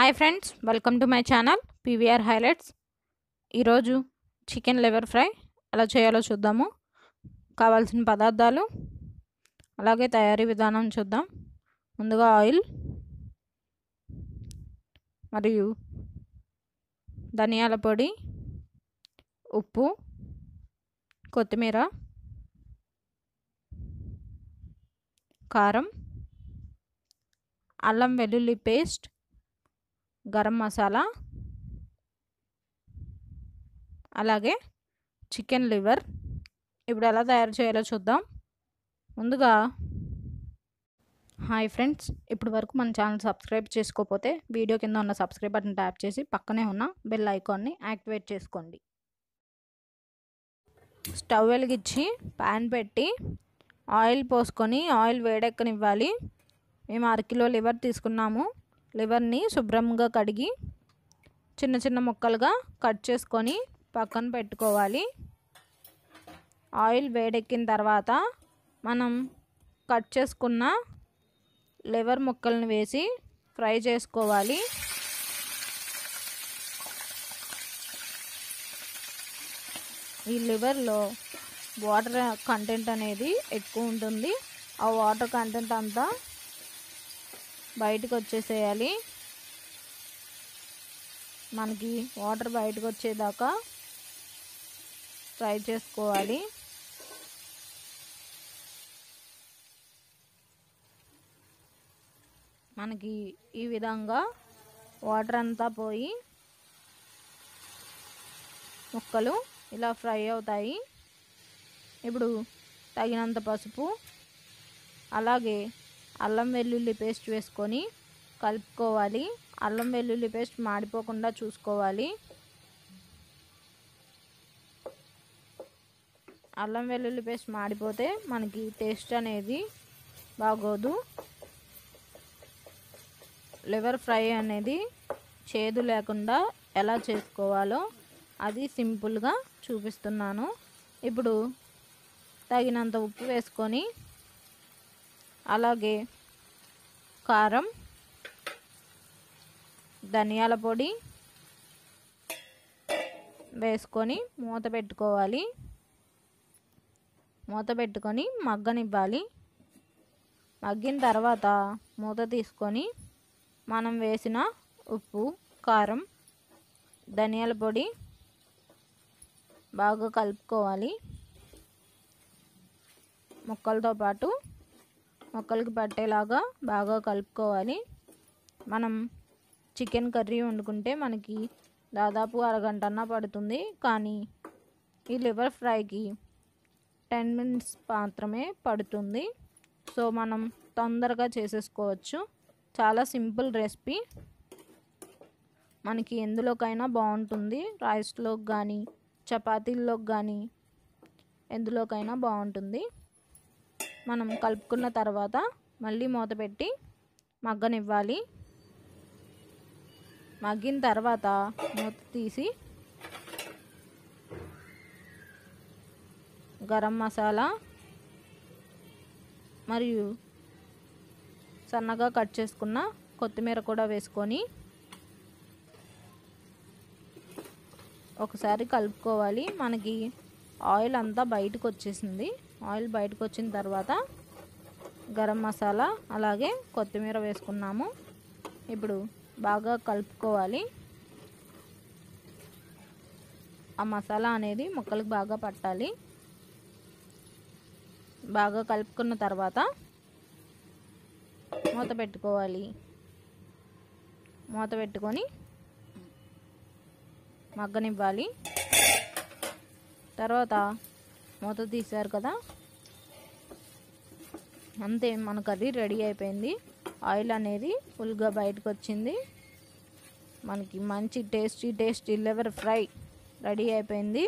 hi friends welcome to my channel P V R highlights ఈరోజు chicken liver fry ఎలా చేయాలో చూద్దాము కావాల్సిన పదార్థాలు అలాగే తయారీ విధానం చూద్దాం ముందుగా ఆయిల్ మరియు ధనియాల పొడి ఉప్పు కొత్తిమీర కారం అల్లం వెల్లుల్లి పేస్ట్ గరం మసాలా అలాగే చికెన్ లివర్ ఇప్పుడు ఎలా తయారు చేయాలో చూద్దాం ముందుగా హాయ్ ఫ్రెండ్స్ ఇప్పుడు వరకు మన ఛానల్ సబ్స్క్రైబ్ చేసుకోకపోతే వీడియో కింద ఉన్న సబ్స్క్రైబ్ బటన్ ట్యాప్ చేసి పక్కనే ఉన్న బెల్ ఐకాన్ని యాక్టివేట్ చేసుకోండి స్టవ్ వెలిగించి ప్యాన్ పెట్టి ఆయిల్ పోసుకొని ఆయిల్ వేడెక్కనివ్వాలి మేము అరకిలో లివర్ తీసుకున్నాము లివర్ని శుభ్రంగా కడిగి చిన్న చిన్న ముక్కలుగా కట్ చేసుకొని పక్కన పెట్టుకోవాలి ఆయిల్ వేడెక్కిన తర్వాత మనం కట్ చేసుకున్న లివర్ ముక్కలను వేసి ఫ్రై చేసుకోవాలి ఈ లివర్లో వాటర్ కంటెంట్ అనేది ఎక్కువ ఉంటుంది ఆ వాటర్ కంటెంట్ అంతా బయటకు వచ్చేసేయాలి మనకి వాటర్ బయటకు వచ్చేదాకా ఫ్రై చేసుకోవాలి మనకి ఈ విధంగా వాటర్ అంతా పోయి ముక్కలు ఇలా ఫ్రై అవుతాయి ఇప్పుడు తగినంత పసుపు అలాగే అల్లం వెల్లుల్లి పేస్ట్ వేసుకొని కలుపుకోవాలి అల్లం వెల్లుల్లి పేస్ట్ మాడిపోకుండా చూసుకోవాలి అల్లం వెల్లుల్లి పేస్ట్ మాడిపోతే మనకి టేస్ట్ అనేది బాగోదు లివర్ ఫ్రై అనేది చేదు లేకుండా ఎలా చేసుకోవాలో అది సింపుల్గా చూపిస్తున్నాను ఇప్పుడు తగినంత ఉప్పు వేసుకొని అలాగే కారం ధనియాల పొడి వేసుకొని మూత పెట్టుకోవాలి మూత పెట్టుకొని మగ్గనివ్వాలి మగ్గిన తర్వాత మూత తీసుకొని మనం వేసిన ఉప్పు కారం ధనియాల పొడి బాగా కలుపుకోవాలి ముక్కలతో పాటు మొక్కలకి పట్టేలాగా బాగా కలుపుకోవాలి మనం చికెన్ కర్రీ వండుకుంటే మనకి దాదాపు అరగంట అన్న పడుతుంది కానీ ఈ లివర్ ఫ్రైకి టెన్ మినిట్స్ మాత్రమే పడుతుంది సో మనం తొందరగా చేసేసుకోవచ్చు చాలా సింపుల్ రెసిపీ మనకి ఎందులోకైనా బాగుంటుంది రైస్లోకి కానీ చపాతీల్లోకి కానీ ఎందులోకైనా బాగుంటుంది మనం కలుపుకున్న తర్వాత మళ్ళీ మూత పెట్టి మగ్గనివ్వాలి మగ్గిన తర్వాత మూత తీసి గరం మసాలా మరియు సన్నగా కట్ చేసుకున్న కొత్తిమీర కూడా వేసుకొని ఒకసారి కలుపుకోవాలి మనకి ఆయిల్ అంతా బయటకు వచ్చేసింది ఆయిల్ బయటకు వచ్చిన తర్వాత గరం మసాలా అలాగే కొత్తిమీర వేసుకున్నాము ఇప్పుడు బాగా కలుపుకోవాలి ఆ మసాలా అనేది ముక్కలకు బాగా పట్టాలి బాగా కలుపుకున్న తర్వాత మూత పెట్టుకోవాలి మూత పెట్టుకొని మగ్గనివ్వాలి తర్వాత మూత తీశారు కదా అంతే మన కర్రీ రెడీ అయిపోయింది ఆయిల్ అనేది ఫుల్గా బయటకు వచ్చింది మనకి మంచి tasty tasty liver fry ready అయిపోయింది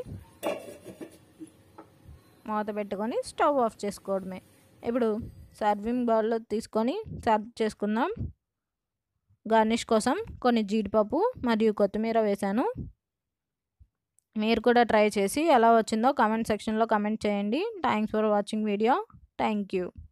మూత పెట్టుకొని స్టవ్ ఆఫ్ చేసుకోవడమే ఇప్పుడు సర్వింగ్ బౌల్లో తీసుకొని సర్వ్ చేసుకుందాం గార్నిష్ కోసం కొన్ని జీడిపప్పు మరియు కొత్తిమీర వేశాను మీరు కూడా ట్రై చేసి ఎలా వచ్చిందో కామెంట్ సెక్షన్లో కామెంట్ చేయండి thanks for watching video thank you